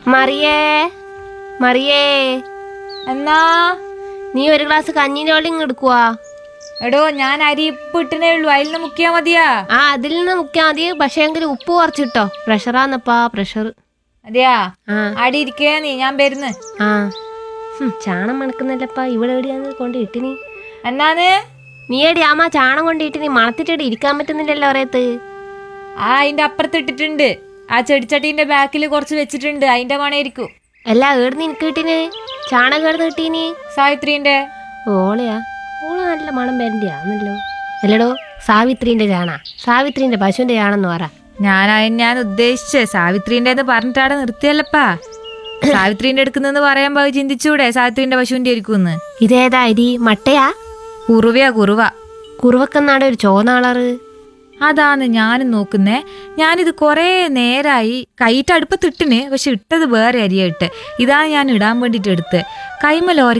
മറിയേ മറിയേ എന്നാ നീ ഒരു ഗ്ലാസ് കഞ്ഞിന്റെ വെള്ളം ഇങ്ങ് എടുക്കുവാ എടോ ഞാൻ അരി ഇപ്പൊ ഇട്ടിനേ ഉള്ളൂ അതിൽ നിന്ന് മുക്കിയാ മതിയാ ആ അതിൽ നിന്ന് മുക്കിയാൽ മതി പക്ഷേ എങ്കിൽ ഉപ്പ് കുറച്ചിട്ടോ പ്രഷറാന്നപ്പാ പ്രഷർ അതെയാ ആ അടി ഇരിക്കേ നീ ഞാൻ വരുന്ന് ആ ഹും, ചാണം മണക്കുന്നില്ലപ്പാ ഇവിടെ എവിടെയാന്ന് കൊണ്ട് ഇട്ടിനി എന്നാന്ന് നീ എടി അമ്മ ചാണം കൊണ്ട് ഇട്ടിനി മണത്തിട്ട് ഇരിക്കാൻ പറ്റുന്നില്ലല്ലോ ഒരേത്ത് ആ അതിന്റെ അപ്പുറത്ത് ഇട്ടിട്ടുണ്ട് ആ ചെടിച്ചട്ടീന്റെ ബാക്കിൽ കുറച്ച് വെച്ചിട്ടുണ്ട് അതിന്റെ മണയിരിക്കും അല്ല ഏടുന്ന് എനിക്ക് കിട്ടീന് ചാണകം ഏടുന്ന് കിട്ടീനി സാവിത്രീന്റെ ഓളയാ ഓള നല്ല മണം വരണ്ടിയാന്നല്ലോ അല്ലടോ സാവിത്രീന്റെ ചാണ സാവിത്രീന്റെ പശുവിന്റെ ചാണെന്ന് പറ ഞാൻ അതിന് ഞാൻ ഉദ്ദേശിച്ചേ സാവിത്രീന്റെ പറഞ്ഞിട്ടാടെ നിർത്തിയല്ലപ്പാ സാവിത്രീന്റെ എടുക്കുന്നെന്ന് പറയുമ്പോ അത് ചിന്തിച്ചൂടെ സാവിത്രീന്റെ പശുവിന്റെ ആയിരിക്കും ഇതേതാ അരി മട്ടയാ കുറുവയാ കുറുവ കുറുവക്കന്നാട് ഒരു ചോന്നാളറ് അതാന്ന് ഞാനും നോക്കുന്നേ ഞാനിത് കുറേ നേരായി കൈയിട്ട് അടുപ്പത്തിട്ടിന് പക്ഷെ ഇട്ടത് വേറെ അരിയായിട്ട് ഇതാണ് ഞാൻ ഇടാൻ വേണ്ടിട്ട് എടുത്ത് കൈമലോര